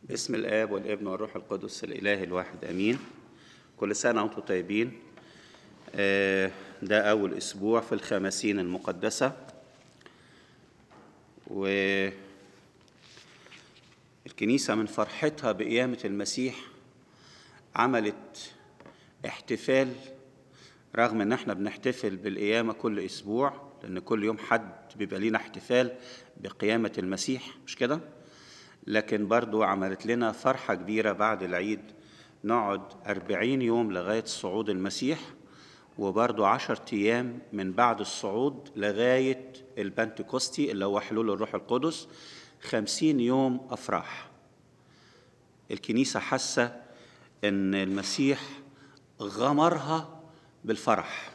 باسم الآب والابن والروح القدس الإله الواحد آمين كل سنة وأنتم طيبين آه، ده أول أسبوع في الخمسين المقدسة والكنيسة من فرحتها بقيامة المسيح عملت احتفال رغم ان احنا بنحتفل بالقيامة كل اسبوع لان كل يوم حد بيبقى لينا احتفال بقيامة المسيح مش كده لكن برضو عملت لنا فرحة كبيرة بعد العيد نقعد أربعين يوم لغاية صعود المسيح وبرضو عشر أيام من بعد الصعود لغاية البنتكوستي اللي هو حلول الروح القدس خمسين يوم أفراح الكنيسة حاسة إن المسيح غمرها بالفرح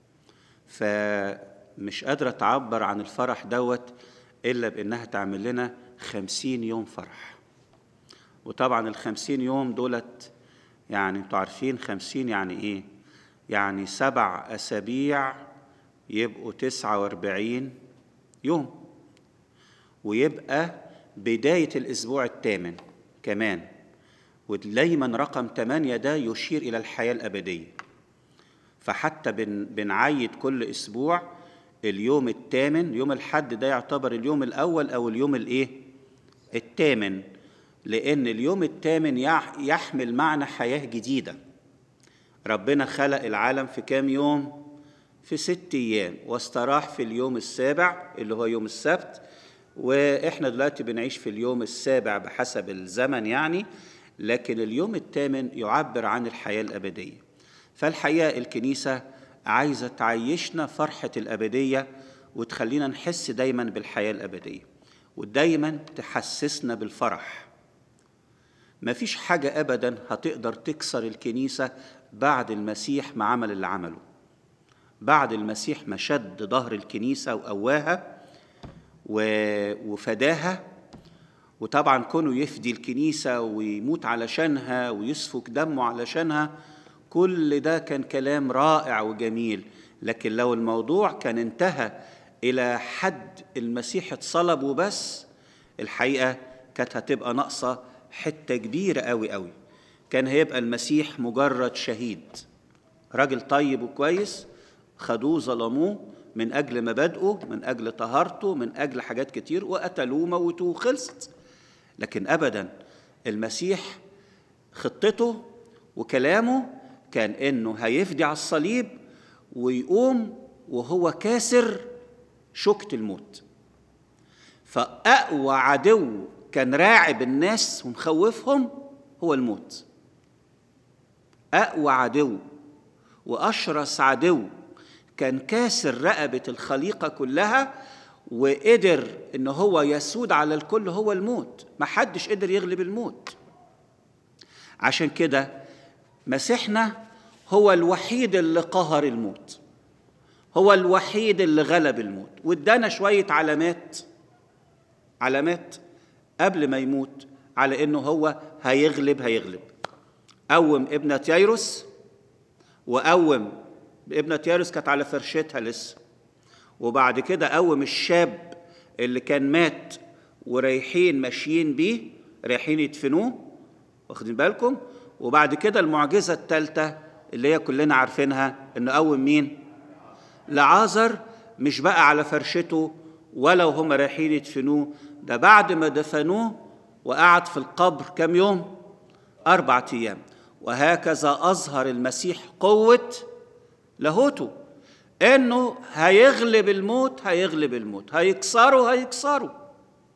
فمش قادرة تعبر عن الفرح دوت إلا بإنها تعمل لنا خمسين يوم فرح وطبعا الخمسين يوم دولت يعني انتوا عارفين خمسين يعني ايه يعني سبع أسابيع يبقوا تسعة واربعين يوم ويبقى بداية الأسبوع الثامن كمان ودايما رقم ثمانية ده يشير إلى الحياة الأبدية فحتى بن بنعيد كل أسبوع اليوم الثامن يوم الحد ده يعتبر اليوم الأول أو اليوم الإيه؟ الثامن لأن اليوم الثامن يحمل معنى حياة جديدة ربنا خلق العالم في كام يوم؟ في ست أيام واستراح في اليوم السابع اللي هو يوم السبت وإحنا دلوقتي بنعيش في اليوم السابع بحسب الزمن يعني لكن اليوم الثامن يعبر عن الحياة الأبدية فالحقيقة الكنيسة عايزة تعيشنا فرحة الأبدية وتخلينا نحس دايما بالحياة الأبدية ودايما تحسسنا بالفرح مفيش حاجة أبدا هتقدر تكسر الكنيسة بعد المسيح ما عمل اللي عمله بعد المسيح ما شد ظهر الكنيسة وقواها وفداها وطبعا كونه يفدي الكنيسة ويموت علشانها ويسفك دمه علشانها كل ده كان كلام رائع وجميل لكن لو الموضوع كان انتهى إلى حد المسيح اتصلب وبس الحقيقة كانت هتبقى ناقصة حتة كبيرة قوي قوي كان هيبقى المسيح مجرد شهيد راجل طيب وكويس خدوه ظلموه من أجل مبادئه من أجل طهارته من أجل حاجات كتير وقتلوه موتوه خلصت لكن أبدا المسيح خطته وكلامه كان انه هيفدي على الصليب ويقوم وهو كاسر شوكة الموت فأقوى عدو كان راعب الناس ومخوفهم هو الموت أقوى عدو وأشرس عدو كان كاسر رقبة الخليقة كلها وقدر إن هو يسود على الكل هو الموت محدش قدر يغلب الموت عشان كده مسيحنا هو الوحيد اللي قهر الموت هو الوحيد اللي غلب الموت وادانا شوية علامات علامات قبل ما يموت على انه هو هيغلب هيغلب قوم ابنة ييروس وقوم ابنة ييروس كانت على فرشتها لسه وبعد كده قوم الشاب اللي كان مات ورايحين ماشيين بيه رايحين يدفنوه واخدين بالكم وبعد كده المعجزة الثالثة اللي هي كلنا عارفينها إنه قوم مين؟ لعازر مش بقى على فرشته ولا وهم رايحين يدفنوه ده بعد ما دفنوه وقعد في القبر كم يوم؟ أربعة أيام وهكذا أظهر المسيح قوة لاهوته إنه هيغلب الموت هيغلب الموت هيكسره هيكسره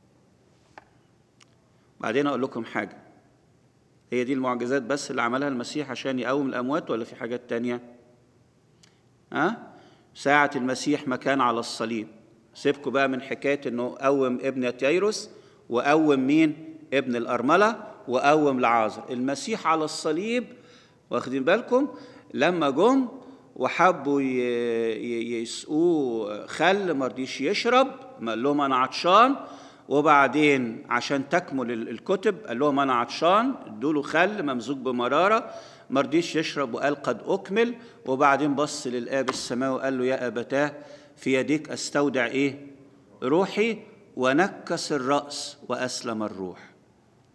بعدين أقول لكم حاجة هي دي المعجزات بس اللي عملها المسيح عشان يقوم الأموات ولا في حاجات تانية؟ ها؟ أه؟ ساعة المسيح ما كان على الصليب سيبكوا بقى من حكاية إنه قوم ابن ييروس وقوم مين؟ ابن الأرملة وقوم لعازر المسيح على الصليب واخدين بالكم لما جم وحبوا يسقوه خل ما رضيش يشرب قال لهم انا عطشان وبعدين عشان تكمل الكتب قال لهم انا عطشان ادوا له خل ممزوج بمراره ما رضيش يشرب وقال قد اكمل وبعدين بص للاب السماوي وقال له يا ابتاه في يديك استودع ايه روحي ونكس الراس واسلم الروح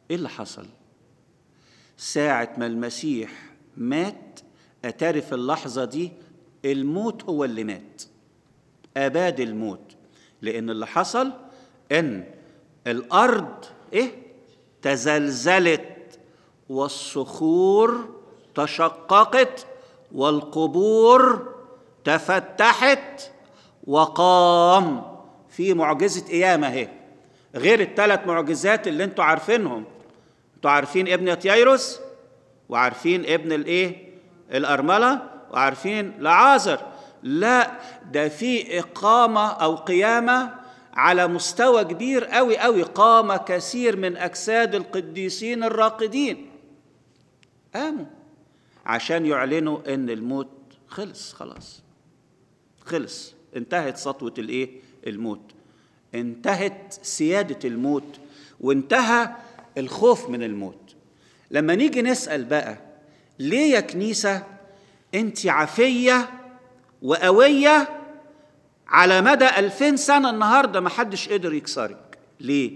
ايه اللي حصل ساعة ما المسيح مات أتاري في اللحظة دي الموت هو اللي مات أباد الموت لأن اللي حصل إن الأرض إيه تزلزلت والصخور تشققت والقبور تفتحت وقام في معجزة قيامة اهي غير الثلاث معجزات اللي انتوا عارفينهم انتوا عارفين ابن يتيروس وعارفين ابن الايه الأرملة وعارفين لعازر لا ده في إقامة أو قيامة على مستوى كبير قوي قوي قام كثير من أجساد القديسين الراقدين قاموا عشان يعلنوا ان الموت خلص خلاص خلص انتهت سطوة الايه الموت انتهت سيادة الموت وانتهى الخوف من الموت لما نيجي نسأل بقى ليه يا كنيسة انت عافية وقوية على مدى ألفين سنة النهاردة ما حدش قدر يكسرك ليه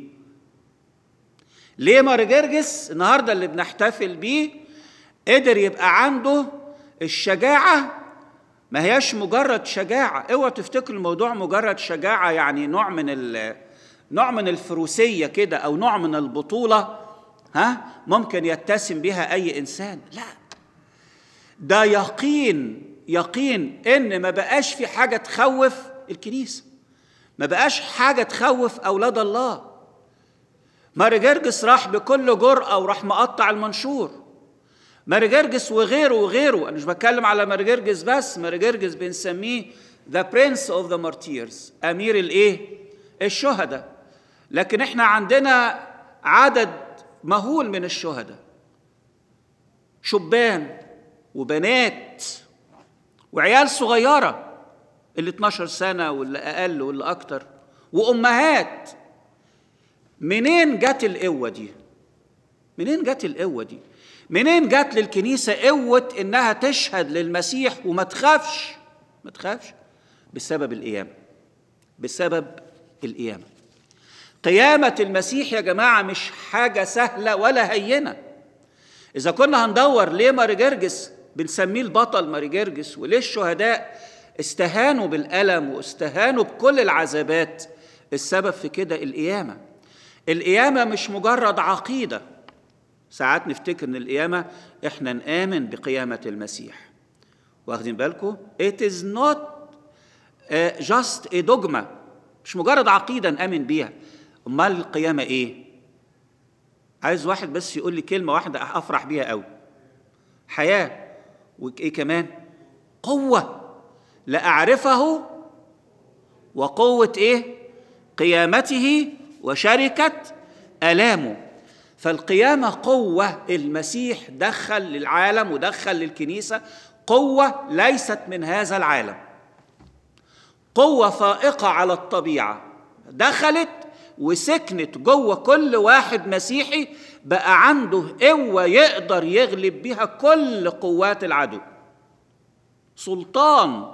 ليه مار جرجس النهاردة اللي بنحتفل بيه قدر يبقى عنده الشجاعة ما هياش مجرد شجاعة اوعى تفتكر الموضوع مجرد شجاعة يعني نوع من ال نوع من الفروسية كده أو نوع من البطولة ها ممكن يتسم بها أي إنسان لا ده يقين يقين إن ما بقاش في حاجة تخوف الكنيسة ما بقاش حاجة تخوف أولاد الله ماري جرجس راح بكل جرأة وراح مقطع المنشور ماري جرجس وغيره وغيره انا مش بتكلم على ماري جرجس بس ماري جرجس بنسميه ذا برنس اوف ذا مارتيرز امير الايه الشهداء لكن احنا عندنا عدد مهول من الشهداء شبان وبنات وعيال صغيره اللي 12 سنه واللي اقل واللي اكتر وامهات منين جت القوه دي منين جت القوه دي منين جت للكنيسة قوة إنها تشهد للمسيح وما تخافش ما تخافش بسبب القيامة بسبب القيامة قيامة المسيح يا جماعة مش حاجة سهلة ولا هينة إذا كنا هندور ليه ماري جرجس بنسميه البطل ماري جرجس وليه الشهداء استهانوا بالألم واستهانوا بكل العذابات السبب في كده القيامة القيامة مش مجرد عقيدة ساعات نفتكر ان القيامه احنا نامن بقيامه المسيح واخدين بالكم it is not uh, just a dogma مش مجرد عقيده نامن بيها امال القيامه ايه عايز واحد بس يقول لي كلمه واحده افرح بيها قوي حياه وايه كمان قوه لاعرفه وقوه ايه قيامته وشركه الامه فالقيامة قوة المسيح دخل للعالم ودخل للكنيسة قوة ليست من هذا العالم قوة فائقة على الطبيعة دخلت وسكنت جوه كل واحد مسيحي بقى عنده قوة يقدر يغلب بها كل قوات العدو سلطان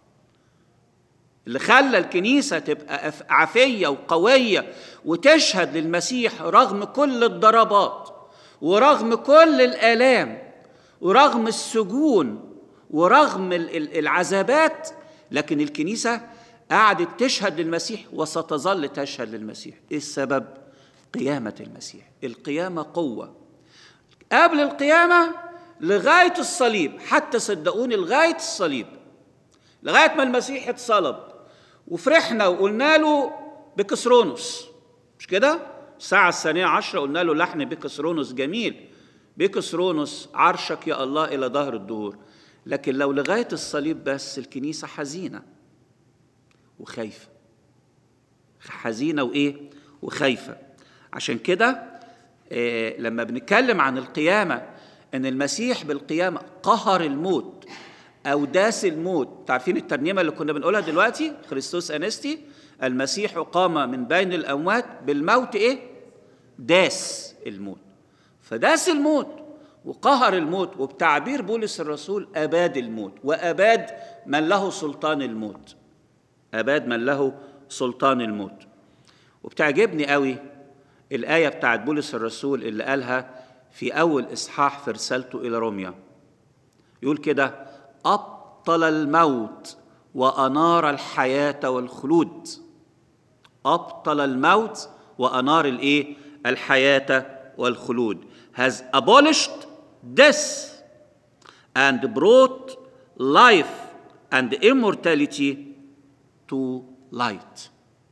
اللي خلى الكنيسة تبقى عافية وقوية وتشهد للمسيح رغم كل الضربات ورغم كل الآلام ورغم السجون ورغم العذابات لكن الكنيسة قعدت تشهد للمسيح وستظل تشهد للمسيح إيه السبب؟ قيامة المسيح القيامة قوة قبل القيامة لغاية الصليب حتى صدقوني لغاية الصليب لغاية ما المسيح اتصلب وفرحنا وقلنا له بكسرونوس مش كده؟ الساعة الثانية عشرة قلنا له لحن بكسرونوس جميل بكسرونوس عرشك يا الله إلى ظهر الدهور لكن لو لغاية الصليب بس الكنيسة حزينة وخايفة حزينة وإيه؟ وخايفة عشان كده إيه لما بنتكلم عن القيامة إن المسيح بالقيامة قهر الموت أو داس الموت تعرفين الترنيمة اللي كنا بنقولها دلوقتي خريستوس أنستي المسيح قام من بين الأموات بالموت إيه؟ داس الموت فداس الموت وقهر الموت وبتعبير بولس الرسول أباد الموت وأباد من له سلطان الموت أباد من له سلطان الموت وبتعجبني قوي الآية بتاعت بولس الرسول اللي قالها في أول إصحاح في رسالته إلى روميا يقول كده أبطل الموت وأنار الحياة والخلود أبطل الموت وأنار الإيه؟ الحياة والخلود has abolished death and brought life and immortality to light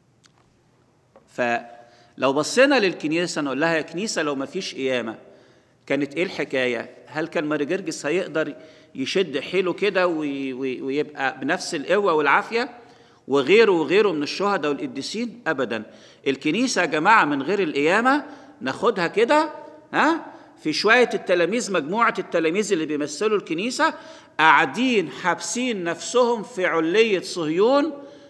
فلو بصينا للكنيسة نقول لها يا كنيسة لو ما فيش قيامة كانت ايه الحكاية هل كان ماري جرجس هيقدر يشد حيله كده ويبقى بنفس القوة والعافية وغيره وغيره من الشهداء والقديسين ابدا الكنيسه يا جماعه من غير القيامه ناخدها كده ها في شويه التلاميذ مجموعه التلاميذ اللي بيمثلوا الكنيسه قاعدين حابسين نفسهم في عليه صهيون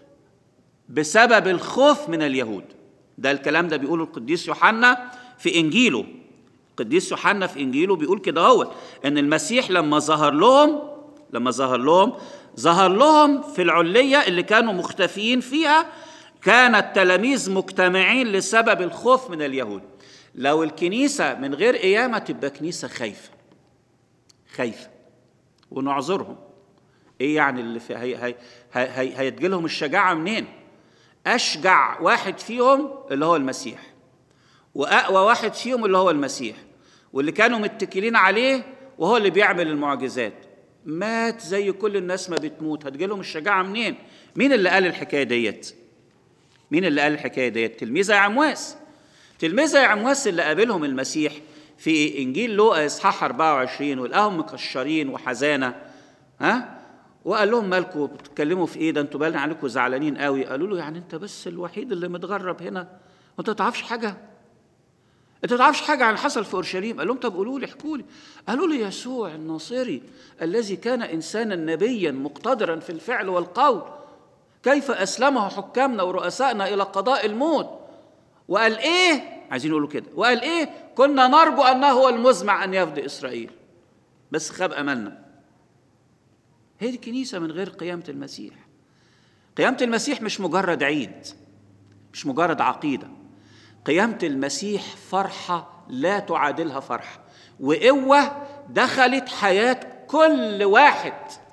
بسبب الخوف من اليهود ده الكلام ده بيقوله القديس يوحنا في انجيله القديس يوحنا في انجيله بيقول كده هو ان المسيح لما ظهر لهم لما ظهر لهم ظهر لهم في العلية اللي كانوا مختفيين فيها كان التلاميذ مجتمعين لسبب الخوف من اليهود لو الكنيسة من غير قيامة تبقى كنيسة خايفة خايفة ونعذرهم ايه يعني اللي في هي هي هي هي هيتجي لهم الشجاعة منين؟ أشجع واحد فيهم اللي هو المسيح وأقوى واحد فيهم اللي هو المسيح واللي كانوا متكلين عليه وهو اللي بيعمل المعجزات مات زي كل الناس ما بتموت هتجي لهم الشجاعه منين مين اللي قال الحكايه ديت مين اللي قال الحكايه ديت تلميذه عمواس تلميذه عمواس اللي قابلهم المسيح في انجيل لوقا اصحاح 24 ولقاهم مكشرين وحزانه ها وقال لهم مالكم بتتكلموا في ايه ده انتوا باين عليكم زعلانين قوي قالوا له يعني انت بس الوحيد اللي متغرب هنا وانت ما تعرفش حاجه انت ما تعرفش حاجه عن اللي حصل في اورشليم قال لهم طب قولوا لي احكوا لي قالوا لي يسوع الناصري الذي كان انسانا نبيا مقتدرا في الفعل والقول كيف اسلمه حكامنا ورؤسائنا الى قضاء الموت وقال ايه عايزين يقولوا كده وقال ايه كنا نرجو انه هو المزمع ان يفدي اسرائيل بس خاب املنا هي دي الكنيسه من غير قيامه المسيح قيامه المسيح مش مجرد عيد مش مجرد عقيده قيامة المسيح فرحة لا تعادلها فرحة وقوة دخلت حياة كل واحد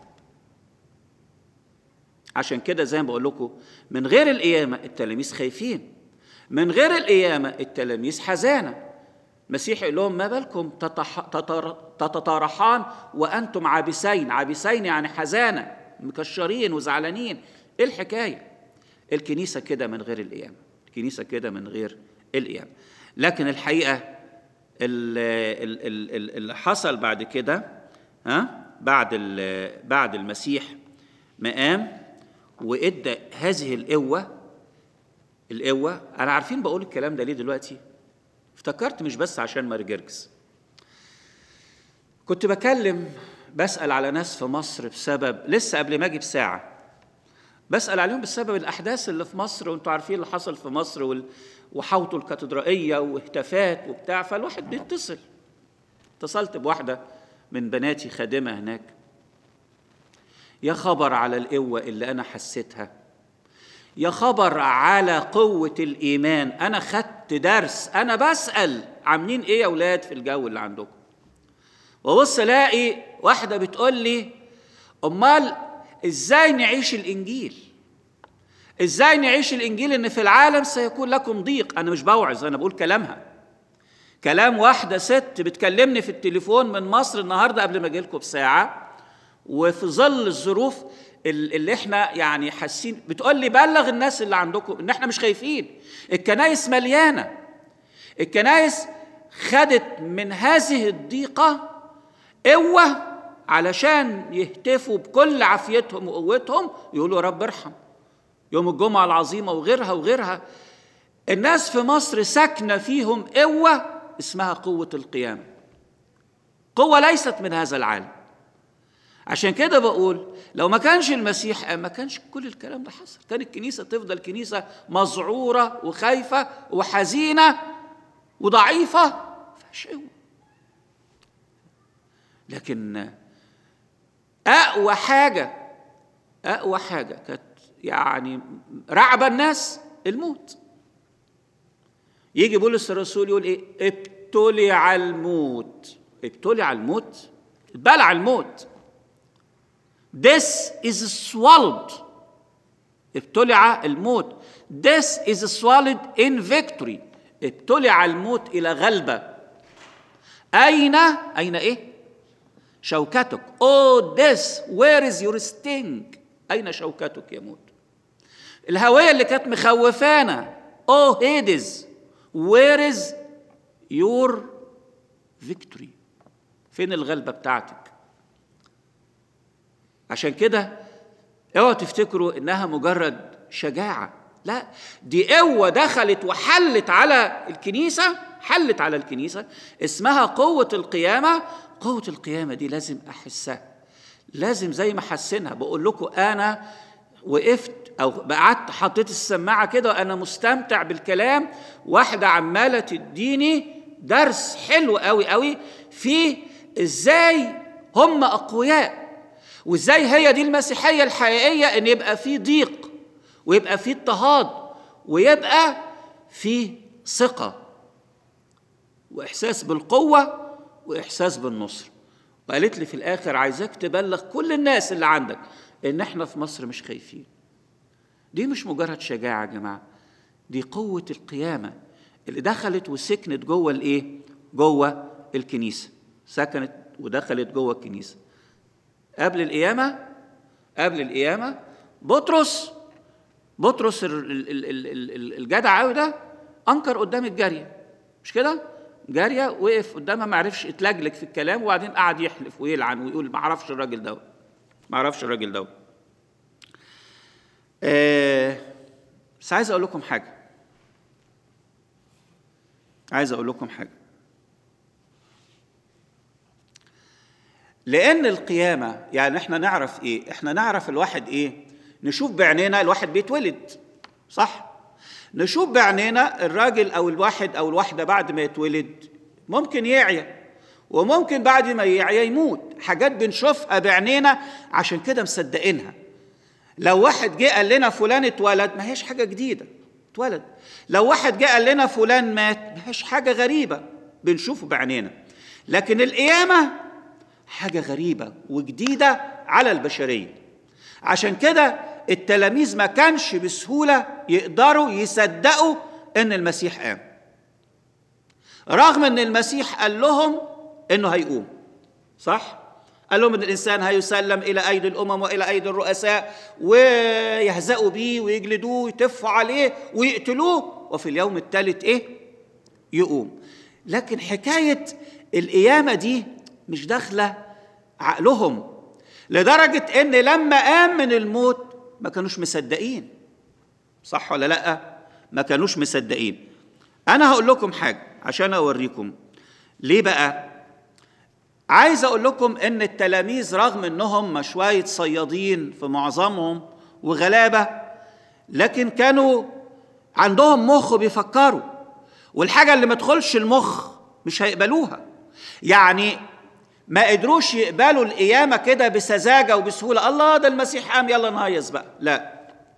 عشان كده زي ما بقول لكم من غير القيامة التلاميذ خايفين من غير القيامة التلاميذ حزانة المسيح يقول لهم ما بالكم تتح... تتر... تتطارحان وأنتم عابسين عابسين يعني حزانة مكشرين وزعلانين إيه الحكاية الكنيسة كده من غير القيامة الكنيسة كده من غير القيامة لكن الحقيقة اللي حصل بعد كده ها بعد بعد المسيح مقام وادى هذه القوة القوة أنا عارفين بقول الكلام ده ليه دلوقتي افتكرت مش بس عشان ماري جرجس كنت بكلم بسأل على ناس في مصر بسبب لسه قبل ما أجي بساعة بسأل عليهم بسبب الأحداث اللي في مصر وأنتوا عارفين اللي حصل في مصر وال... وحوطوا الكاتدرائية واهتافات وبتاع فالواحد بيتصل اتصلت بواحدة من بناتي خادمة هناك يا خبر على القوة اللي أنا حسيتها يا خبر على قوة الإيمان أنا خدت درس أنا بسأل عاملين إيه يا أولاد في الجو اللي عندكم وبص ألاقي واحدة بتقول لي أمال إزاي نعيش الإنجيل ازاي نعيش الانجيل ان في العالم سيكون لكم ضيق انا مش بوعظ انا بقول كلامها كلام واحده ست بتكلمني في التليفون من مصر النهارده قبل ما اجي لكم بساعه وفي ظل الظروف اللي احنا يعني حاسين بتقول لي بلغ الناس اللي عندكم ان احنا مش خايفين الكنايس مليانه الكنايس خدت من هذه الضيقه قوه علشان يهتفوا بكل عافيتهم وقوتهم يقولوا يا رب ارحم يوم الجمعة العظيمة وغيرها وغيرها الناس في مصر ساكنة فيهم قوة اسمها قوة القيامة قوة ليست من هذا العالم عشان كده بقول لو ما كانش المسيح ما كانش كل الكلام ده حصل كان الكنيسة تفضل كنيسة مذعورة وخايفة وحزينة وضعيفة فيهاش قوة لكن أقوى حاجة أقوى حاجة كانت يعني رعب الناس الموت يجي بولس الرسول يقول ايه ابتلع الموت ابتلع الموت بلع الموت This is swallowed ابتلع الموت This is swallowed in victory ابتلع الموت إلى غلبة أين أين إيه؟ شوكتك Oh this where is your sting أين شوكتك يا موت الهوية اللي كانت مخوفانا Oh Hades where is your victory فين الغلبة بتاعتك عشان كده اوعوا تفتكروا انها مجرد شجاعه لا دي قوه دخلت وحلت على الكنيسه حلت على الكنيسه اسمها قوه القيامه قوه القيامه دي لازم احسها لازم زي ما حسنها بقول لكم انا وقفت او قعدت حطيت السماعه كده وانا مستمتع بالكلام واحده عماله تديني درس حلو قوي قوي في ازاي هم اقوياء وازاي هي دي المسيحيه الحقيقيه ان يبقى في ضيق ويبقى في اضطهاد ويبقى في ثقه واحساس بالقوه واحساس بالنصر وقالت لي في الاخر عايزاك تبلغ كل الناس اللي عندك ان احنا في مصر مش خايفين دي مش مجرد شجاعه يا جماعه دي قوه القيامه اللي دخلت وسكنت جوه الايه جوه الكنيسه سكنت ودخلت جوه الكنيسه قبل القيامة قبل القيامة بطرس بطرس الجدع قوي ده أنكر قدام الجارية مش كده؟ جارية وقف قدامها ما عرفش اتلجلج في الكلام وبعدين قعد يحلف ويلعن ويقول ما اعرفش الراجل ده ما اعرفش الراجل ده آه بس عايز اقول لكم حاجة عايز اقول لكم حاجة لان القيامه يعني احنا نعرف ايه احنا نعرف الواحد ايه نشوف بعينينا الواحد بيتولد صح نشوف بعينينا الراجل او الواحد او الواحده بعد ما يتولد ممكن يعيا وممكن بعد ما يعيا يموت حاجات بنشوفها بعينينا عشان كده مصدقينها لو واحد جه قال لنا فلان اتولد ما هيش حاجه جديده اتولد لو واحد جه قال لنا فلان مات ما هيش حاجه غريبه بنشوفه بعينينا لكن القيامه حاجه غريبه وجديده على البشريه عشان كده التلاميذ ما كانش بسهوله يقدروا يصدقوا ان المسيح قام رغم ان المسيح قال لهم انه هيقوم صح قال لهم ان الانسان هيسلم الى ايدي الامم والى ايدي الرؤساء ويهزأوا بيه ويجلدوه ويتفوا عليه ويقتلوه وفي اليوم الثالث ايه يقوم لكن حكايه القيامه دي مش داخله عقلهم لدرجه ان لما قام من الموت ما كانوش مصدقين صح ولا لا ما كانوش مصدقين انا هقول لكم حاجه عشان اوريكم ليه بقى عايز اقول لكم ان التلاميذ رغم انهم شويه صيادين في معظمهم وغلابه لكن كانوا عندهم مخ بيفكروا والحاجه اللي ما تدخلش المخ مش هيقبلوها يعني ما قدروش يقبلوا القيامة كده بسذاجة وبسهولة الله ده المسيح قام يلا نهيص بقى لا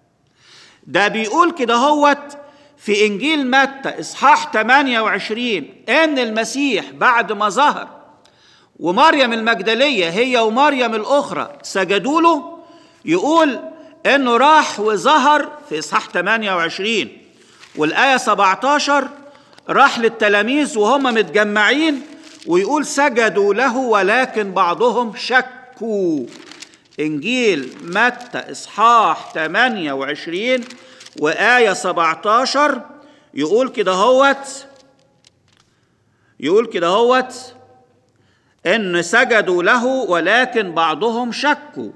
ده بيقول كده هوت في إنجيل متى إصحاح 28 إن المسيح بعد ما ظهر ومريم المجدلية هي ومريم الأخرى سجدوا له يقول إنه راح وظهر في إصحاح 28 والآية 17 راح للتلاميذ وهم متجمعين ويقول سجدوا له ولكن بعضهم شكوا انجيل متى اصحاح 28 وايه 17 يقول كده هوت يقول كده هوت ان سجدوا له ولكن بعضهم شكوا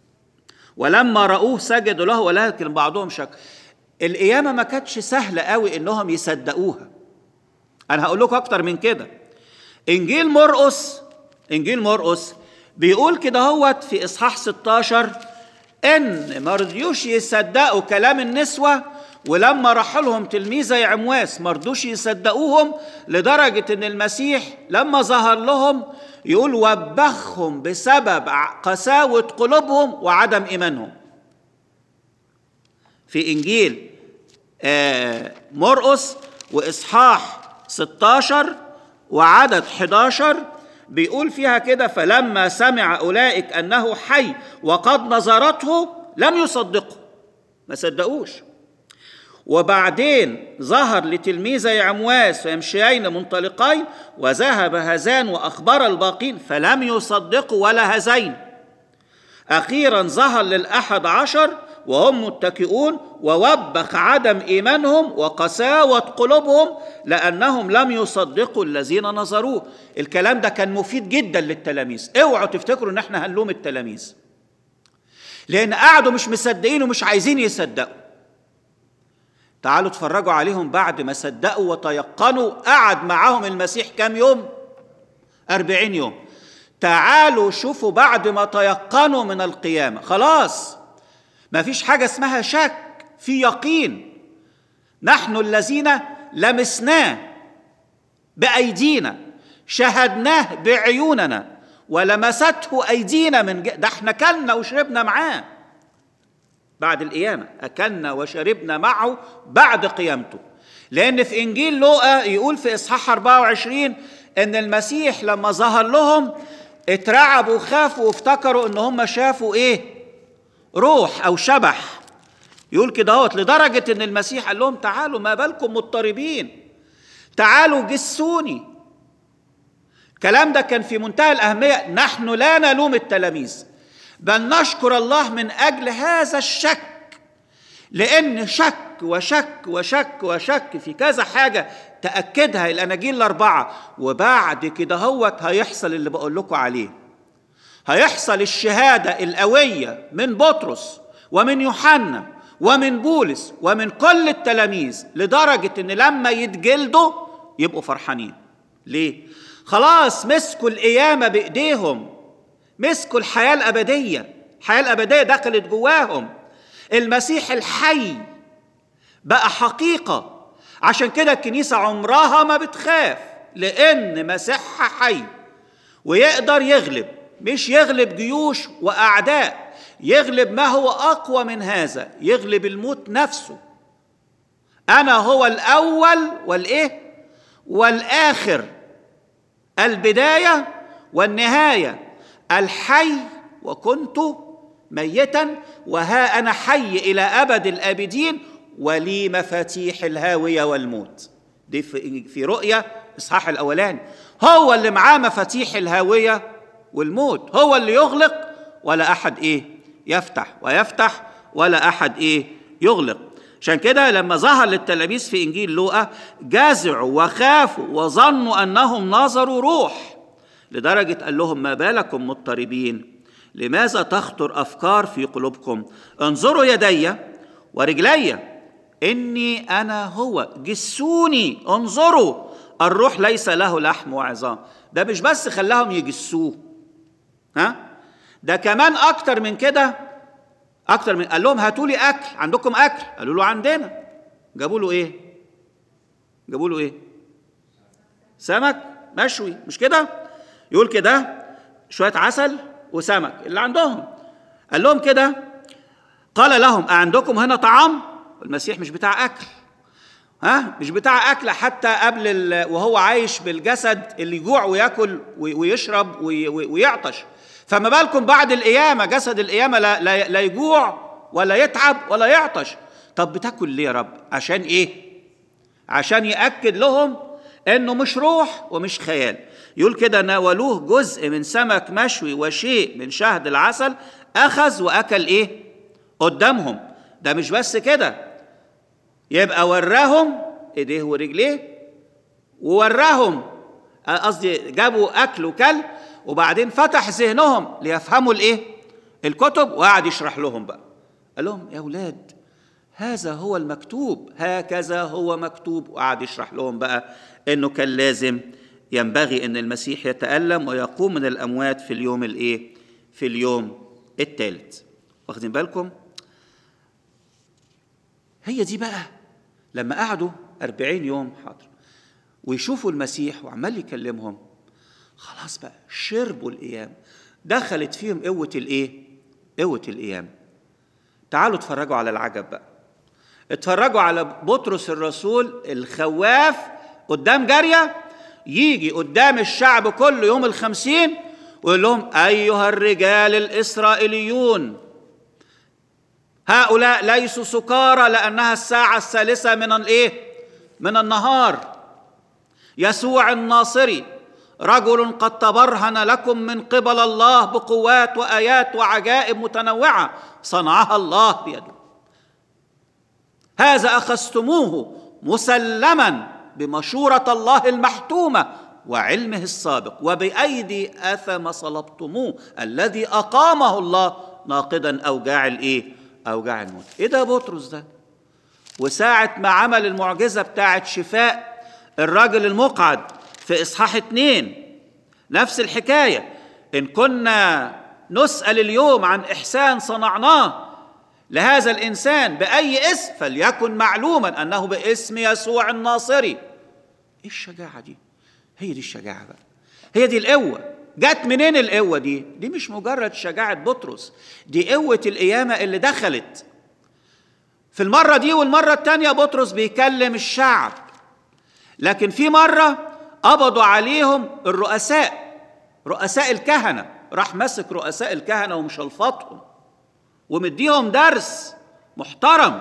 ولما رأوه سجدوا له ولكن بعضهم شك القيامة ما كانتش سهلة قوي انهم يصدقوها انا هقول لكم اكتر من كده انجيل مرقس انجيل مرقس بيقول كده هوت في اصحاح 16 ان ما رضيوش يصدقوا كلام النسوه ولما راح لهم تلميذي عمواس ما رضوش يصدقوهم لدرجه ان المسيح لما ظهر لهم يقول وبخهم بسبب قساوه قلوبهم وعدم ايمانهم في انجيل مرقس وإصحاح 16 وعدد 11 بيقول فيها كده فلما سمع أولئك أنه حي وقد نظرته لم يصدقوا ما صدقوش وبعدين ظهر لتلميذي عمواس فيمشيين منطلقين وذهب هذان واخبر الباقين فلم يصدقوا ولا هذين اخيرا ظهر للاحد عشر وهم متكئون ووبخ عدم ايمانهم وقساوه قلوبهم لانهم لم يصدقوا الذين نظروه الكلام ده كان مفيد جدا للتلاميذ اوعوا تفتكروا ان احنا هنلوم التلاميذ لان قعدوا مش مصدقين ومش عايزين يصدقوا تعالوا اتفرجوا عليهم بعد ما صدقوا وتيقنوا قعد معاهم المسيح كام يوم أربعين يوم تعالوا شوفوا بعد ما تيقنوا من القيامة خلاص ما فيش حاجة اسمها شك في يقين نحن الذين لمسناه بأيدينا شهدناه بعيوننا ولمسته أيدينا من ج... ده احنا كلنا وشربنا معاه بعد القيامة أكلنا وشربنا معه بعد قيامته لأن في إنجيل لوقا يقول في إصحاح 24 إن المسيح لما ظهر لهم اترعبوا وخافوا وافتكروا إن هم شافوا إيه؟ روح أو شبح يقول كده اهوت لدرجة إن المسيح قال لهم تعالوا ما بالكم مضطربين تعالوا جسوني الكلام ده كان في منتهى الأهمية نحن لا نلوم التلاميذ بل نشكر الله من اجل هذا الشك لان شك وشك وشك وشك في كذا حاجه تاكدها الاناجيل الاربعه وبعد كده هوت هيحصل اللي بقول لكم عليه هيحصل الشهاده القويه من بطرس ومن يوحنا ومن بولس ومن كل التلاميذ لدرجه ان لما يتجلدوا يبقوا فرحانين ليه خلاص مسكوا القيامه بايديهم مسكوا الحياة الأبدية الحياة الأبدية دخلت جواهم المسيح الحي بقى حقيقة عشان كده الكنيسة عمرها ما بتخاف لأن مسيحها حي ويقدر يغلب مش يغلب جيوش وأعداء يغلب ما هو أقوى من هذا يغلب الموت نفسه أنا هو الأول والإيه والآخر البداية والنهايه الحي وكنت ميتا وها انا حي الى ابد الابدين ولي مفاتيح الهاويه والموت دي في في رؤيا اصحاح الاولاني هو اللي معاه مفاتيح الهاويه والموت هو اللي يغلق ولا احد ايه يفتح ويفتح ولا احد ايه يغلق عشان كده لما ظهر للتلاميذ في انجيل لوقا جزعوا وخافوا وظنوا انهم نظروا روح لدرجة قال لهم ما بالكم مضطربين لماذا تخطر أفكار في قلوبكم انظروا يدي ورجلي إني أنا هو جسوني انظروا الروح ليس له لحم وعظام ده مش بس خلاهم يجسوه ها ده كمان أكتر من كده أكتر من قال لهم هاتوا لي أكل عندكم أكل قالوا له عندنا جابوا له إيه جابوا له إيه سمك مشوي مش كده يقول كده شوية عسل وسمك اللي عندهم قال لهم كده قال لهم أعندكم هنا طعام المسيح مش بتاع أكل ها مش بتاع أكل حتى قبل وهو عايش بالجسد اللي يجوع وياكل ويشرب ويعطش فما بالكم بعد القيامة جسد القيامة لا, لا, لا يجوع ولا يتعب ولا يعطش طب بتاكل ليه يا رب عشان ايه عشان يأكد لهم انه مش روح ومش خيال يقول كده ناولوه جزء من سمك مشوي وشيء من شهد العسل اخذ واكل ايه قدامهم ده مش بس كده يبقى وراهم ايديه ورجليه ووراهم قصدي جابوا اكل وكل وبعدين فتح ذهنهم ليفهموا الايه الكتب وقعد يشرح لهم بقى قال لهم يا اولاد هذا هو المكتوب هكذا هو مكتوب وقعد يشرح لهم بقى انه كان لازم ينبغي ان المسيح يتالم ويقوم من الاموات في اليوم الايه في اليوم الثالث واخدين بالكم هي دي بقى لما قعدوا أربعين يوم حاضر ويشوفوا المسيح وعمال يكلمهم خلاص بقى شربوا القيام دخلت فيهم قوة الإيه؟ قوة القيام تعالوا اتفرجوا على العجب بقى اتفرجوا على بطرس الرسول الخواف قدام جارية يجي قدام الشعب كله يوم الخمسين ويقول لهم أيها الرجال الإسرائيليون هؤلاء ليسوا سكارى لأنها الساعة الثالثة من الإيه؟ من النهار يسوع الناصري رجل قد تبرهن لكم من قبل الله بقوات وآيات وعجائب متنوعة صنعها الله بيده هذا أخذتموه مسلما بمشورة الله المحتومة وعلمه السابق وبأيدي أثم صلبتموه الذي أقامه الله ناقدا أوجاع الإيه؟ أوجاع الموت إيه ده بطرس ده؟ وساعة ما عمل المعجزة بتاعة شفاء الراجل المقعد في إصحاح اتنين نفس الحكاية إن كنا نسأل اليوم عن إحسان صنعناه لهذا الإنسان بأي اسم فليكن معلوما أنه باسم يسوع الناصري إيه الشجاعة دي؟ هي دي الشجاعة بقى هي دي القوة جت منين القوة دي؟ دي مش مجرد شجاعة بطرس دي قوة القيامة اللي دخلت في المرة دي والمرة التانية بطرس بيكلم الشعب لكن في مرة قبضوا عليهم الرؤساء رؤساء الكهنة راح مسك رؤساء الكهنة ومشلفطهم ومديهم درس محترم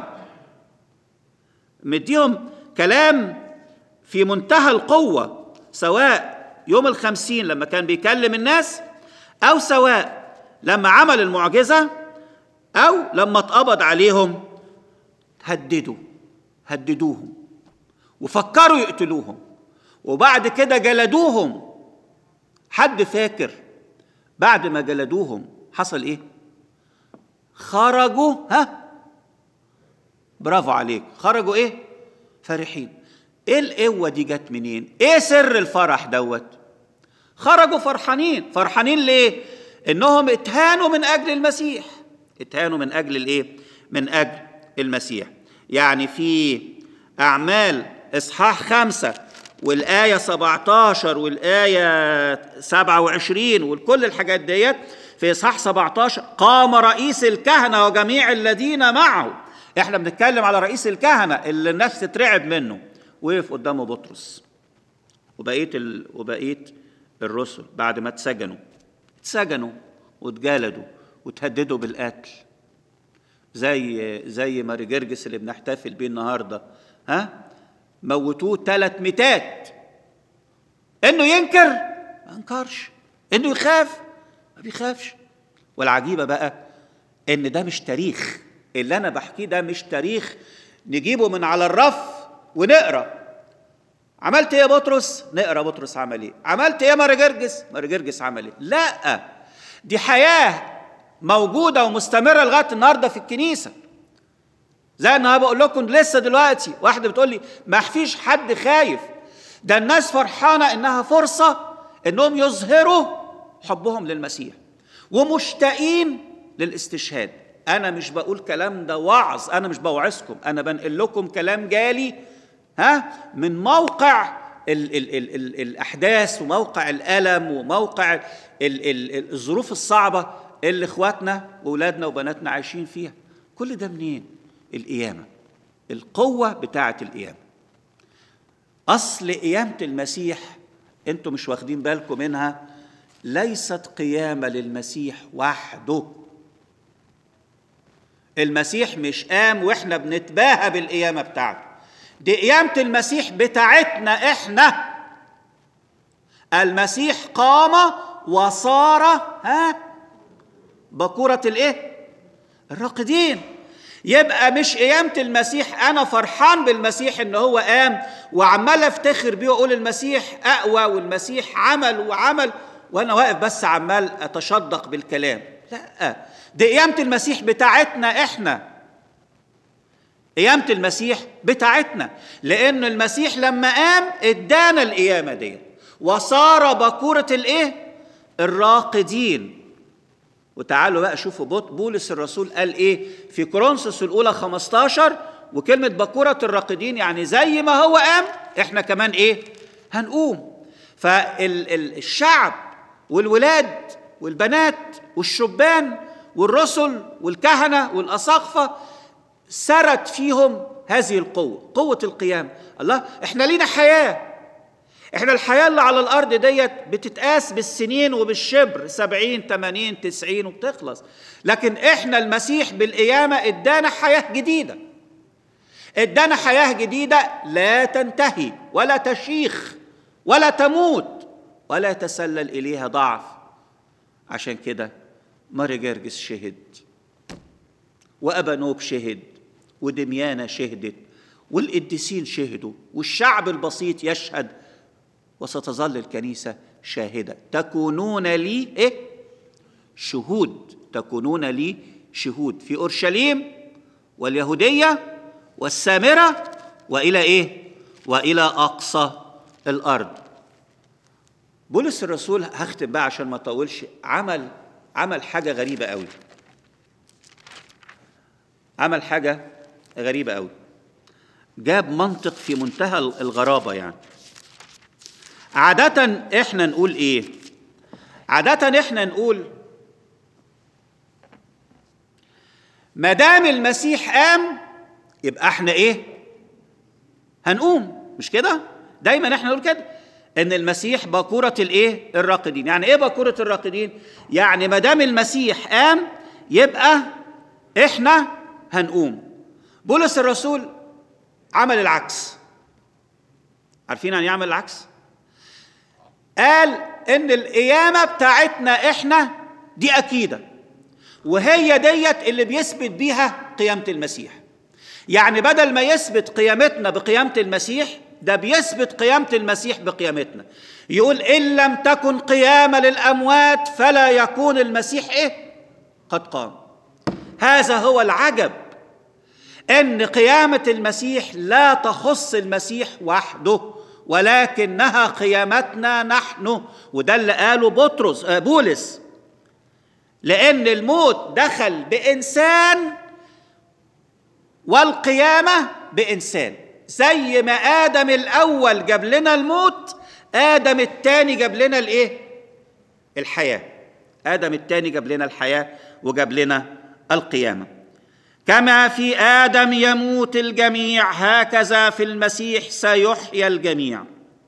مديهم كلام في منتهى القوة سواء يوم الخمسين لما كان بيكلم الناس أو سواء لما عمل المعجزة أو لما اتقبض عليهم هددوا هددوهم وفكروا يقتلوهم وبعد كده جلدوهم حد فاكر بعد ما جلدوهم حصل ايه خرجوا ها برافو عليك خرجوا ايه فرحين ايه القوه دي جت منين ايه سر الفرح دوت خرجوا فرحانين فرحانين ليه انهم اتهانوا من اجل المسيح اتهانوا من اجل الايه من اجل المسيح يعني في اعمال اصحاح خمسة والآية 17 والآية 27 وكل الحاجات ديت في إصحاح 17 قام رئيس الكهنة وجميع الذين معه احنا بنتكلم على رئيس الكهنة اللي الناس تترعب منه وقف قدامه بطرس وبقية ال... وبقية الرسل بعد ما اتسجنوا اتسجنوا واتجلدوا وتهددوا بالقتل زي زي ماري جرجس اللي بنحتفل بيه النهارده ها موتوه ثلاث ميتات انه ينكر ما انكرش انه يخاف ما بيخافش والعجيبه بقى ان ده مش تاريخ اللي انا بحكيه ده مش تاريخ نجيبه من على الرف ونقرا عملت ايه يا بطرس نقرا بطرس عمل ايه عملت ايه يا ماري جرجس ماري جرجس عمل ايه لا دي حياه موجوده ومستمره لغايه النهارده في الكنيسه زي انا بقول لكم لسه دلوقتي واحده بتقول لي ما فيش حد خايف ده الناس فرحانه انها فرصه انهم يظهروا حبهم للمسيح ومشتاقين للاستشهاد انا مش بقول كلام ده وعظ انا مش بوعظكم انا بنقل لكم كلام جالي ها من موقع ال ال ال ال الاحداث وموقع الالم وموقع ال ال الظروف الصعبه اللي اخواتنا واولادنا وبناتنا عايشين فيها كل ده منين القيامه القوه بتاعه القيامه اصل قيامه المسيح انتم مش واخدين بالكم منها ليست قيامه للمسيح وحده المسيح مش قام واحنا بنتباهى بالقيامه بتاعته دي قيامه المسيح بتاعتنا احنا المسيح قام وصار ها بكوره الايه الراقدين يبقى مش قيامة المسيح أنا فرحان بالمسيح إن هو قام وعمال أفتخر بيه وأقول المسيح أقوى والمسيح عمل وعمل وأنا واقف بس عمال أتشدق بالكلام لا دي قيامة المسيح بتاعتنا إحنا قيامة المسيح بتاعتنا لأن المسيح لما قام إدانا القيامة دي وصار بكورة الإيه؟ الراقدين وتعالوا بقى شوفوا بولس الرسول قال ايه في كورنثوس الاولى 15 وكلمه بكوره الراقدين يعني زي ما هو قام احنا كمان ايه هنقوم فالشعب والولاد والبنات والشبان والرسل والكهنه والاساقفه سرت فيهم هذه القوة قوة القيام الله احنا لينا حياة احنا الحياة اللي على الأرض ديت بتتقاس بالسنين وبالشبر سبعين تمانين تسعين وبتخلص لكن احنا المسيح بالقيامة ادانا حياة جديدة ادانا حياة جديدة لا تنتهي ولا تشيخ ولا تموت ولا يتسلل إليها ضعف عشان كده ماري جرجس شهد وأبانوب شهد ودميانة شهدت والقديسين شهدوا والشعب البسيط يشهد وستظل الكنيسة شاهدة تكونون لي إيه؟ شهود تكونون لي شهود في أورشليم واليهودية والسامرة وإلى إيه؟ وإلى أقصى الأرض بولس الرسول هختم بقى عشان ما اطولش عمل عمل حاجة غريبة قوي عمل حاجة غريبة قوي جاب منطق في منتهى الغرابة يعني عادة احنا نقول ايه عادة احنا نقول ما دام المسيح قام يبقى احنا ايه هنقوم مش كده دايما احنا نقول كده ان المسيح باكورة الايه الراقدين يعني ايه باكورة الراقدين يعني ما دام المسيح قام يبقى احنا هنقوم بولس الرسول عمل العكس عارفين يعني يعمل العكس قال ان القيامه بتاعتنا احنا دي اكيده وهي ديت اللي بيثبت بيها قيامه المسيح يعني بدل ما يثبت قيامتنا بقيامه المسيح ده بيثبت قيامه المسيح بقيامتنا يقول ان لم تكن قيامه للاموات فلا يكون المسيح ايه قد قام هذا هو العجب ان قيامه المسيح لا تخص المسيح وحده ولكنها قيامتنا نحن وده اللي قاله بطرس بولس لان الموت دخل بانسان والقيامه بانسان زي ما ادم الاول جاب لنا الموت ادم الثاني جاب لنا الايه الحياه ادم الثاني جاب لنا الحياه وجاب لنا القيامه كما في ادم يموت الجميع هكذا في المسيح سيحيا الجميع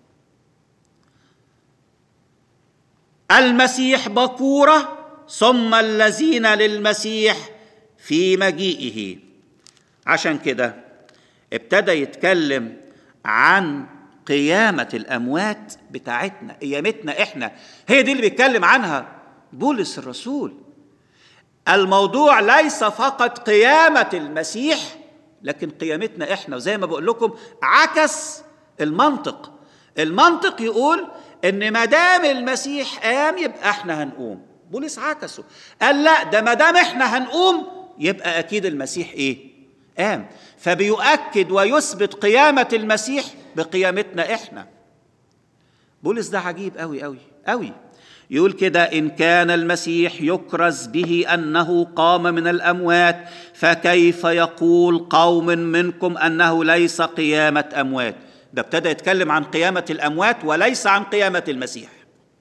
المسيح بكوره ثم الذين للمسيح في مجيئه عشان كده ابتدى يتكلم عن قيامة الأموات بتاعتنا قيامتنا إحنا هي دي اللي بيتكلم عنها بولس الرسول الموضوع ليس فقط قيامة المسيح لكن قيامتنا احنا وزي ما بقول لكم عكس المنطق المنطق يقول ان ما دام المسيح قام يبقى احنا هنقوم بولس عكسه قال لا ده ما دام احنا هنقوم يبقى اكيد المسيح ايه قام فبيؤكد ويثبت قيامة المسيح بقيامتنا احنا بولس ده عجيب قوي قوي قوي يقول كده ان كان المسيح يكرز به انه قام من الاموات فكيف يقول قوم منكم انه ليس قيامه اموات ده ابتدى يتكلم عن قيامه الاموات وليس عن قيامه المسيح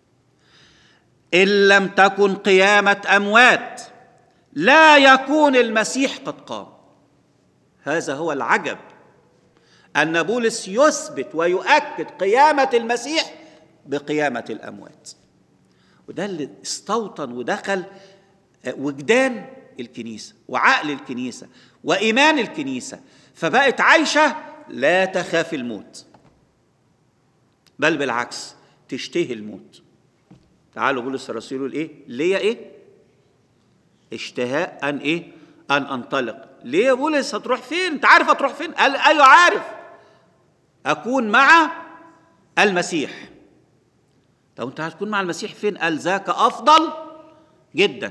ان لم تكن قيامه اموات لا يكون المسيح قد قام هذا هو العجب ان بولس يثبت ويؤكد قيامه المسيح بقيامه الاموات وده اللي استوطن ودخل وجدان الكنيسه وعقل الكنيسه وايمان الكنيسه فبقت عايشه لا تخاف الموت بل بالعكس تشتهي الموت تعالوا بولس الرسول يقول ايه ليا ايه اشتهاء ان ايه ان انطلق ليه يا بولس هتروح فين انت عارف هتروح فين قال ايوه عارف اكون مع المسيح طب انت هتكون مع المسيح فين قال ذاك افضل جدا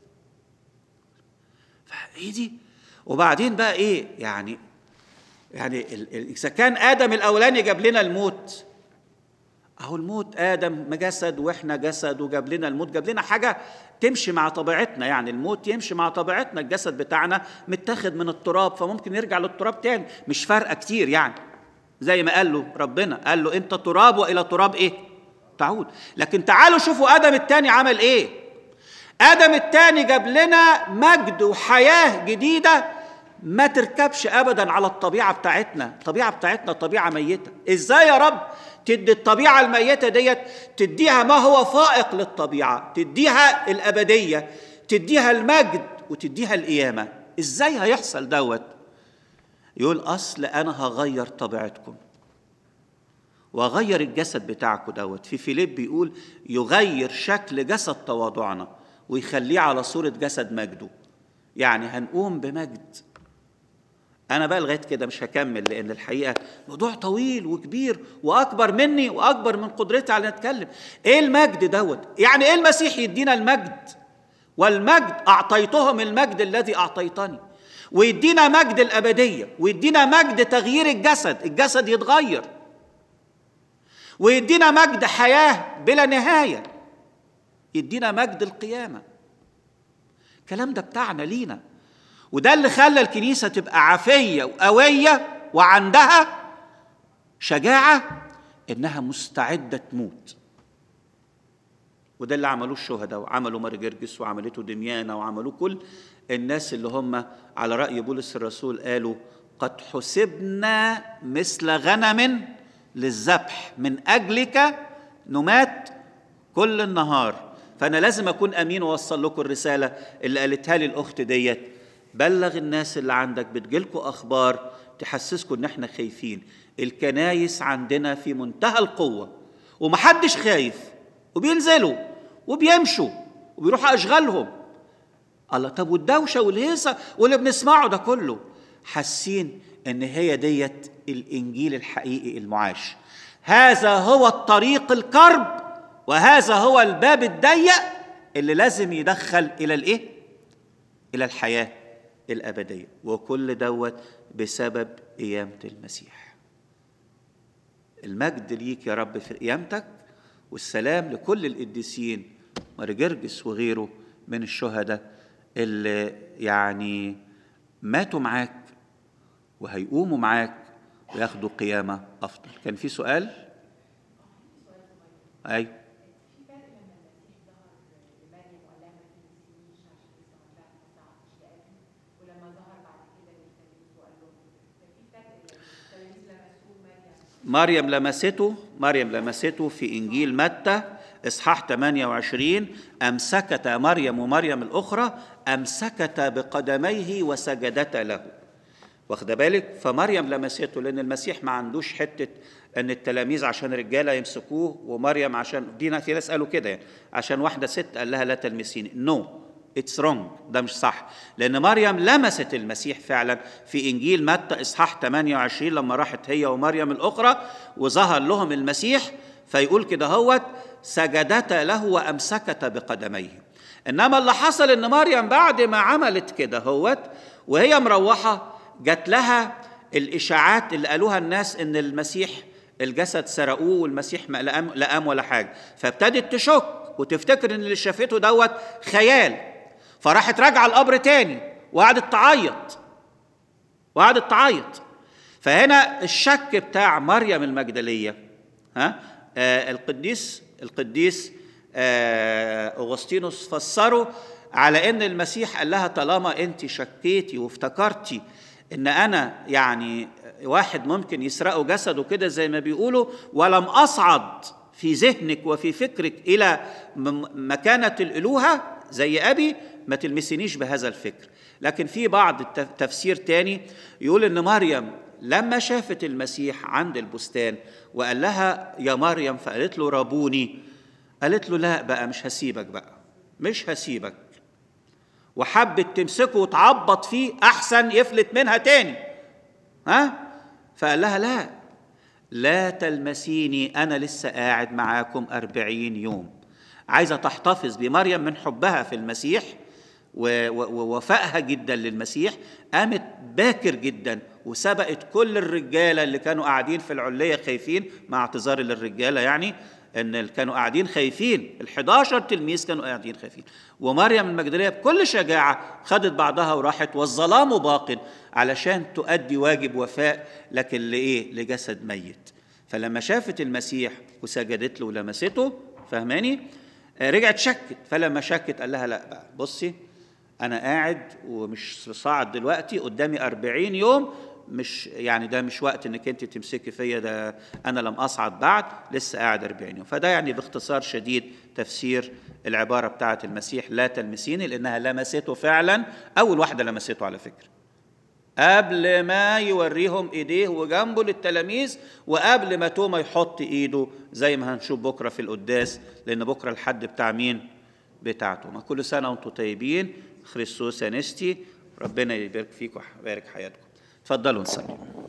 فايه دي وبعدين بقى ايه يعني يعني اذا كان ادم الاولاني جاب لنا الموت اهو الموت ادم جسد واحنا جسد وجاب لنا الموت جاب لنا حاجه تمشي مع طبيعتنا يعني الموت يمشي مع طبيعتنا الجسد بتاعنا متاخد من التراب فممكن يرجع للتراب تاني مش فارقه كتير يعني زي ما قال له ربنا قال له انت تراب والى تراب ايه تعود لكن تعالوا شوفوا ادم الثاني عمل ايه ادم الثاني جاب لنا مجد وحياه جديده ما تركبش ابدا على الطبيعه بتاعتنا الطبيعه بتاعتنا طبيعه ميته ازاي يا رب تدي الطبيعه الميته ديت تديها ما هو فائق للطبيعه تديها الابديه تديها المجد وتديها القيامه ازاي هيحصل دوت يقول اصل انا هغير طبيعتكم واغير الجسد بتاعكم دوت في فيليب بيقول يغير شكل جسد تواضعنا ويخليه على صوره جسد مجده يعني هنقوم بمجد انا بقى لغايه كده مش هكمل لان الحقيقه موضوع طويل وكبير واكبر مني واكبر من قدرتي على اتكلم ايه المجد دوت يعني ايه المسيح يدينا المجد والمجد اعطيتهم المجد الذي اعطيتني ويدينا مجد الابديه ويدينا مجد تغيير الجسد الجسد يتغير ويدينا مجد حياه بلا نهايه يدينا مجد القيامه الكلام ده بتاعنا لينا وده اللي خلى الكنيسه تبقى عافيه وقويه وعندها شجاعه انها مستعده تموت وده اللي عملوه الشهداء وعملوا ماري جرجس وعملته دميانة وعملوه كل الناس اللي هم على رأي بولس الرسول قالوا قد حسبنا مثل غنم للذبح من أجلك نمات كل النهار فأنا لازم أكون أمين وأوصل لكم الرسالة اللي قالتها لي الأخت ديت بلغ الناس اللي عندك بتجيلكوا أخبار تحسسكم إن إحنا خايفين الكنايس عندنا في منتهى القوة ومحدش خايف وبينزلوا وبيمشوا وبيروحوا أشغالهم الله طب والدوشة والهيصة واللي بنسمعه ده كله حاسين إن هي ديت الإنجيل الحقيقي المعاش هذا هو الطريق الكرب وهذا هو الباب الضيق اللي لازم يدخل إلى الإيه؟ إلى الحياة الأبدية وكل دوت بسبب قيامة المسيح المجد ليك يا رب في قيامتك والسلام لكل القديسين مرجرجس وغيره من الشهداء اللي يعني ماتوا معاك وهيقوموا معاك وياخدوا قيامة أفضل كان في سؤال؟ أي مريم لمسته مريم لمسته في إنجيل متى إصحاح 28 أمسكتا مريم ومريم الأخرى أمسكتا بقدميه وسجدتا له واخد بالك فمريم لمسته لأن المسيح ما عندوش حتة أن التلاميذ عشان رجالة يمسكوه ومريم عشان دي في ناس قالوا كده يعني عشان واحدة ست قال لها لا تلمسيني نو no. اتس رونج ده مش صح لان مريم لمست المسيح فعلا في انجيل متى اصحاح 28 لما راحت هي ومريم الاخرى وظهر لهم المسيح فيقول كده هوت سجدتا له وامسكتا بقدميه انما اللي حصل ان مريم بعد ما عملت كده هوت وهي مروحه جات لها الاشاعات اللي قالوها الناس ان المسيح الجسد سرقوه والمسيح ما لقام, لقام ولا حاجه فابتدت تشك وتفتكر ان اللي شافته دوت خيال فراحت راجعه القبر تاني وقعدت تعيط وقعدت تعيط فهنا الشك بتاع مريم المجدليه ها آه القديس القديس آه اغسطينوس فسره على ان المسيح قال لها طالما انت شكيتي وافتكرتي ان انا يعني واحد ممكن يسرقوا جسده كده زي ما بيقولوا ولم اصعد في ذهنك وفي فكرك الى مكانه الالوهه زي ابي ما تلمسنيش بهذا الفكر لكن في بعض تفسير تاني يقول ان مريم لما شافت المسيح عند البستان وقال لها يا مريم فقالت له رابوني قالت له لا بقى مش هسيبك بقى مش هسيبك وحبت تمسكه وتعبط فيه احسن يفلت منها تاني ها فقال لها لا لا تلمسيني انا لسه قاعد معاكم أربعين يوم عايزه تحتفظ بمريم من حبها في المسيح ووفائها جدا للمسيح قامت باكر جدا وسبقت كل الرجاله اللي كانوا قاعدين في العليه خايفين مع اعتذاري للرجاله يعني ان كانوا قاعدين خايفين ال11 تلميذ كانوا قاعدين خايفين ومريم المجدليه بكل شجاعه خدت بعضها وراحت والظلام باق علشان تؤدي واجب وفاء لكن لايه لجسد ميت فلما شافت المسيح وسجدت له ولمسته فهماني رجعت شكت فلما شكت قال لها لا بقى بصي انا قاعد ومش صاعد دلوقتي قدامي أربعين يوم مش يعني ده مش وقت انك انت تمسكي فيا ده انا لم اصعد بعد لسه قاعد 40 يوم فده يعني باختصار شديد تفسير العباره بتاعه المسيح لا تلمسيني لانها لمسته فعلا اول واحده لمسته على فكره قبل ما يوريهم ايديه وجنبه للتلاميذ وقبل ما توما يحط ايده زي ما هنشوف بكره في القداس لان بكره الحد بتاع مين بتاع توما كل سنه وانتم طيبين خريستوس انستي ربنا يبارك فيكم ويبارك حياتكم تفضلوا نصلي